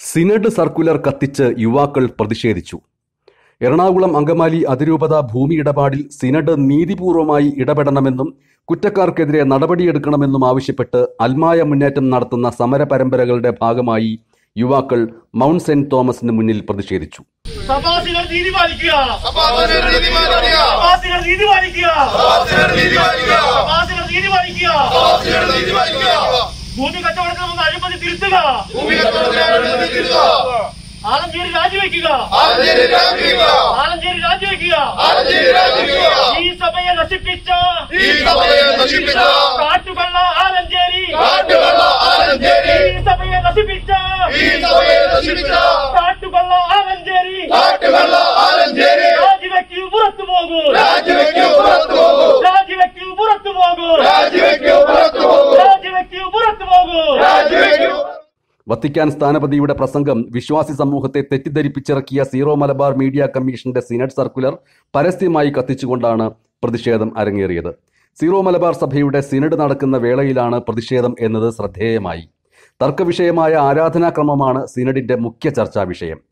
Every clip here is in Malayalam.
സിനഡ് സർക്കുലർ കത്തിച്ച് യുവാക്കൾ പ്രതിഷേധിച്ചു എറണാകുളം അങ്കമാലി അതിരൂപത ഭൂമി ഇടപാടിൽ സിനഡ് നീതിപൂർവമായി ഇടപെടണമെന്നും കുറ്റക്കാർക്കെതിരെ നടപടിയെടുക്കണമെന്നും ആവശ്യപ്പെട്ട് അൽമായ മുന്നേറ്റം നടത്തുന്ന സമര പരമ്പരകളുടെ ഭാഗമായി യുവാക്കൾ മൗണ്ട് സെന്റ് തോമസിന് മുന്നിൽ പ്രതിഷേധിച്ചു സഭാസികൾ നീതി പാലിക്കുക സഭാസികൾ നീതി പാലിക്കുക. സഭാസികൾ നീതി പാലിക്കുക സഭാസികൾ നീതി പാലിക്കുക. സഭാസികൾ നീതി പാലിക്കുക സഭാസികൾ നീതി പാലിക്കുക. ഭൂമി കച്ചവടത്തിൽ നിന്ന് അഴിമതി തിരുത്തുക ഭൂമി കച്ചവടത്തെ അഴിമതി തിരുത്തുക. ആലഞ്ചേരി രാജിവെക്കുക ആലഞ്ചേരി രാജിവെക്കുക. ആലഞ്ചേരി രാജിവെക്കുക ആലഞ്ചേരി രാജിവെക്കുക. ഈ സഭയെ നശിപ്പിച്ച ഈ സഭയെ നശിപ്പിച്ച കാട്ടുകള്ള ആലഞ്ചേരി കാട്ടുകള്ള ആലഞ്ചേരി. ഈ സഭയെ നശിപ്പിച്ച ഈ സഭയെ നശിപ്പിച്ച കാട്ടുകള്ള ആലഞ്ചേരി കാട്ടുകള്ള ആലഞ്ചേരി. രാജിവെക്കൂ പുറത്തു പോകൂ രാജിവെക്കൂ പുറത്തു പോകൂ. രാജിവെക്കൂ പുറത്തു പോകൂ രാജിവെക്കൂ പുറത്തു പോകൂ. രാജിവെക്കൂ പുറത്തു പോകൂ രാജിവെക്കൂ വത്തിക്കാൻ സ്ഥാനപതിയുടെ പ്രസംഗം വിശ്വാസി സമൂഹത്തെ തെറ്റിദ്ധരിപ്പിച്ചിറക്കിയ സീറോ മലബാർ മീഡിയ കമ്മീഷന്റെ സിനഡ് സർക്കുലർ പരസ്യമായി കത്തിച്ചുകൊണ്ടാണ് പ്രതിഷേധം അരങ്ങേറിയത് സീറോ മലബാർ സഭയുടെ സിനഡ് നടക്കുന്ന വേളയിലാണ് പ്രതിഷേധം എന്നത് ശ്രദ്ധേയമായി തർക്കവിഷയമായ ആരാധനാക്രമമാണ് സിനഡിന്റെ മുഖ്യ ചർച്ചാ വിഷയം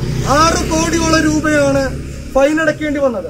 ആറ് കോടിയോളം രൂപയാണ് ഫൈൻ അടയ്ക്കേണ്ടി വന്നത്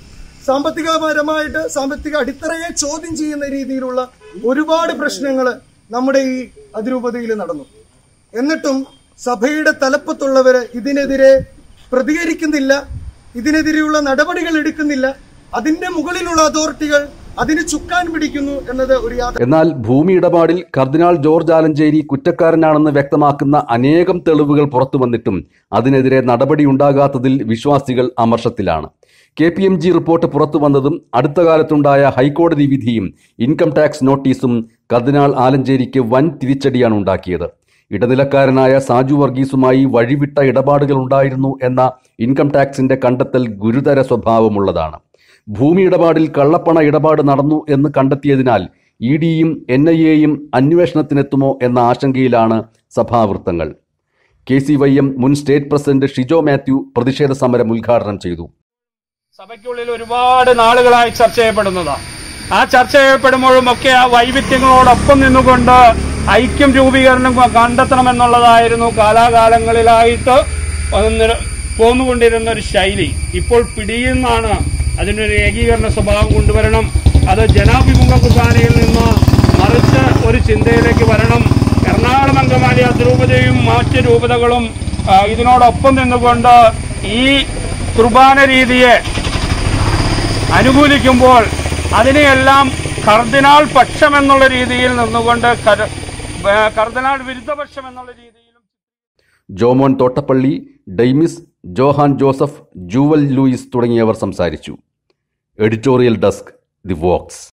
സാമ്പത്തികപരമായിട്ട് സാമ്പത്തിക അടിത്തറയെ ചോദ്യം ചെയ്യുന്ന രീതിയിലുള്ള ഒരുപാട് പ്രശ്നങ്ങൾ നമ്മുടെ ഈ അതിരൂപതയിൽ നടന്നു എന്നിട്ടും സഭയുടെ തലപ്പത്തുള്ളവര് ഇതിനെതിരെ പ്രതികരിക്കുന്നില്ല ഇതിനെതിരെയുള്ള നടപടികൾ എടുക്കുന്നില്ല അതിന്റെ മുകളിലുള്ള അതോറിറ്റികൾ അതിന് ചുക്കാൻ പിടിക്കുന്നു എന്നത് ഒരു യാത്ര എന്നാൽ ഭൂമി ഇടപാടിൽ കർദിനാൾ ജോർജ് ആലഞ്ചേരി കുറ്റക്കാരനാണെന്ന് വ്യക്തമാക്കുന്ന അനേകം തെളിവുകൾ പുറത്തു വന്നിട്ടും അതിനെതിരെ നടപടിയുണ്ടാകാത്തതിൽ വിശ്വാസികൾ അമർഷത്തിലാണ് K P M G report പുറത്തു വന്നതും അടുത്ത കാലത്തുണ്ടായ ഹൈക്കോടതി വിധിയും ഇൻകം ടാക്സ് നോട്ടീസും കർദിനാൾ ആലഞ്ചേരിക്ക് വൻ തിരിച്ചടിയാണ് ഉണ്ടാക്കിയത് ഇടനിലക്കാരനായ സാജു വർഗീസുമായി വഴിവിട്ട ഇടപാടുകൾ ഉണ്ടായിരുന്നു എന്ന ഇൻകം ടാക്സിന്റെ കണ്ടെത്തൽ ഗുരുതര സ്വഭാവമുള്ളതാണ് ഭൂമി ഇടപാടിൽ കള്ളപ്പണ ഇടപാട് നടന്നു എന്ന് കണ്ടെത്തിയതിനാൽ ഇ ഡിയും എൻ ഐ എയും അന്വേഷണത്തിനെത്തുമോ എന്ന ആശങ്കയിലാണ് സഭാവൃത്തങ്ങൾ കെ സി വൈ എം മുൻ സ്റ്റേറ്റ് പ്രസിഡന്റ് ഷിജോ മാത്യു പ്രതിഷേധ സമരം ഉദ്ഘാടനം ചെയ്തു സഭയ്ക്കുള്ളിൽ ഒരുപാട് നാളുകളായി ചർച്ച ചെയ്യപ്പെടുന്നതാണ് ആ ചർച്ച ചെയ്യപ്പെടുമ്പോഴും ഒക്കെ ആ വൈവിധ്യങ്ങളോടൊപ്പം നിന്നുകൊണ്ട് ഐക്യം രൂപീകരണം കണ്ടെത്തണമെന്നുള്ളതായിരുന്നു കാലാകാലങ്ങളിലായിട്ട് വന്ന് പോന്നുകൊണ്ടിരുന്ന ഒരു ശൈലി ഇപ്പോൾ പിടിയുന്നാണ് അതിനൊരു ഏകീകരണ സ്വഭാവം കൊണ്ടുവരണം അത് ജനാഭിമുഖ കുർബാനയിൽ നിന്ന് മറിച്ച് ഒരു ചിന്തയിലേക്ക് വരണം എറണാകുളം അങ്കമാലി അതിരൂപതയും മറ്റ് രൂപതകളും ആ, ഇതിനോടൊപ്പം നിന്നുകൊണ്ട് ഈ കുർബാന രീതിയെ അനുകൂലിക്കുമ്പോൾ അതിനെയെല്ലാം കർദിനാൾ പക്ഷം എന്നുള്ള രീതിയിൽ നിന്നുകൊണ്ട് കര- ഏ, കർദിനാൾ വിരുദ്ധപക്ഷം എന്നുള്ള രീതിയിലും ജോമോൻ തോട്ടപ്പള്ളി ഡെയ്മിസ് ജോഹാൻ ജോസഫ് ജൂവൽ ലൂയിസ് തുടങ്ങിയവർ സംസാരിച്ചു എഡിറ്റോറിയൽ ഡെസ്ക് ദി വോക്സ്